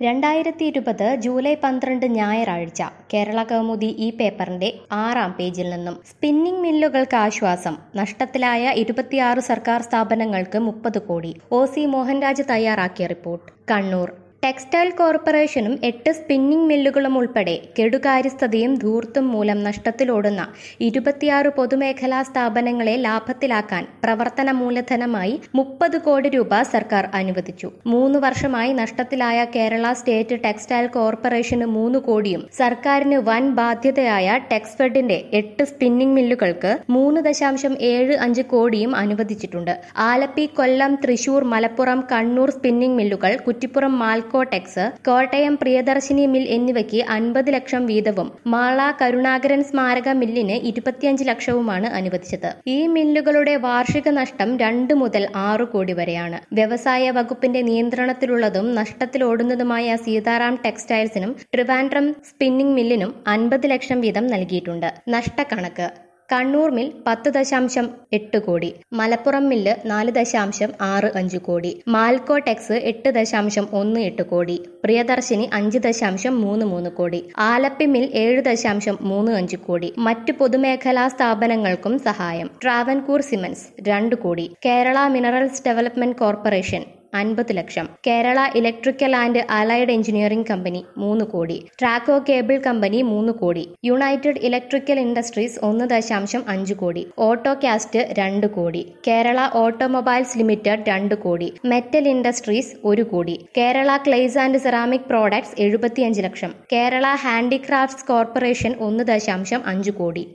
രണ്ടായിരത്തി ഇരുപത് ജൂലൈ പന്ത്രണ്ട് ഞായറാഴ്ച കേരള കൗമുദി ഈ പേപ്പറിന്റെ ആറാം പേജിൽ നിന്നും സ്പിന്നിംഗ് മില്ലുകൾക്ക് ആശ്വാസം നഷ്ടത്തിലായ ഇരുപത്തിയാറ് സർക്കാർ സ്ഥാപനങ്ങൾക്ക് മുപ്പത് കോടി ഒ സി മോഹൻരാജ് തയ്യാറാക്കിയ റിപ്പോർട്ട് കണ്ണൂർ ടെക്സ്റ്റൈൽ കോർപ്പറേഷനും എട്ട് സ്പിന്നിംഗ് മില്ലുകളും ഉൾപ്പെടെ കെടുകാര്യസ്ഥതയും ധൂർത്തും മൂലം നഷ്ടത്തിലോടുന്ന ഇരുപത്തിയാറ് പൊതുമേഖലാ സ്ഥാപനങ്ങളെ ലാഭത്തിലാക്കാൻ പ്രവർത്തന മൂലധനമായി മുപ്പത് കോടി രൂപ സർക്കാർ അനുവദിച്ചു മൂന്ന് വർഷമായി നഷ്ടത്തിലായ കേരള സ്റ്റേറ്റ് ടെക്സ്റ്റൈൽ കോർപ്പറേഷന് മൂന്ന് കോടിയും സർക്കാരിന് വൻ ബാധ്യതയായ ടെക്സ്ഫെഡിന്റെ എട്ട് സ്പിന്നിംഗ് മില്ലുകൾക്ക് മൂന്ന് ദശാംശം ഏഴ് അഞ്ച് കോടിയും അനുവദിച്ചിട്ടുണ്ട് ആലപ്പി കൊല്ലം തൃശൂർ മലപ്പുറം കണ്ണൂർ സ്പിന്നിംഗ് മില്ലുകൾ കുറ്റിപ്പുറം മാൽക്കോ ടെക്സ് കോട്ടയം പ്രിയദർശിനി മിൽ എന്നിവയ്ക്ക് അൻപത് ലക്ഷം വീതവും മാള കരുണാകരൻ സ്മാരക മില്ലിന് ഇരുപത്തിയഞ്ച് ലക്ഷവുമാണ് അനുവദിച്ചത് ഈ മില്ലുകളുടെ വാർഷിക നഷ്ടം രണ്ട് മുതൽ ആറ് കോടി വരെയാണ് വ്യവസായ വകുപ്പിന്റെ നിയന്ത്രണത്തിലുള്ളതും നഷ്ടത്തിലോടുന്നതുമായ സീതാറാം ടെക്സ്റ്റൈൽസിനും ട്രിവാൻഡ്രം സ്പിന്നിംഗ് മില്ലിനും അൻപത് ലക്ഷം വീതം നൽകിയിട്ടുണ്ട് നഷ്ടക്കണക്ക് കണ്ണൂർ മിൽ പത്ത് ദശാംശം എട്ട് കോടി മലപ്പുറം മില്ല് നാല് ദശാംശം ആറ് അഞ്ച് കോടി മാൽക്കോ ടെക്സ് എട്ട് ദശാംശം ഒന്ന് എട്ട് കോടി പ്രിയദർശിനി അഞ്ച് ദശാംശം മൂന്ന് മൂന്ന് കോടി ആലപ്പി മിൽ ഏഴ് ദശാംശം മൂന്ന് അഞ്ച് കോടി മറ്റ് പൊതുമേഖലാ സ്ഥാപനങ്ങൾക്കും സഹായം ട്രാവൻകൂർ സിമന്റ്സ് രണ്ട് കോടി കേരള മിനറൽസ് ഡെവലപ്മെന്റ് കോർപ്പറേഷൻ അൻപത് lakh Kerala electrical and allied engineering company മൂന്ന് കോടി ട്രാക്കോ കേബിൾ കമ്പനി മൂന്ന് കോടി യുണൈറ്റഡ് ഇലക്ട്രിക്കൽ ഇൻഡസ്ട്രീസ് ഒന്ന് ദശാംശം അഞ്ച് കോടി ഓട്ടോ കാസ്റ്റ് രണ്ട് കോടി കേരള ഓട്ടോമൊബൈൽസ് ലിമിറ്റഡ് രണ്ട് കോടി മെറ്റൽ ഇൻഡസ്ട്രീസ് ഒരു crore Kerala clays and ceramic products എഴുപത്തിയഞ്ച് ലക്ഷം കേരള ഹാൻഡിക്രാഫ്റ്റ്സ് കോർപ്പറേഷൻ ഒന്ന് ദശാംശം അഞ്ച് കോടി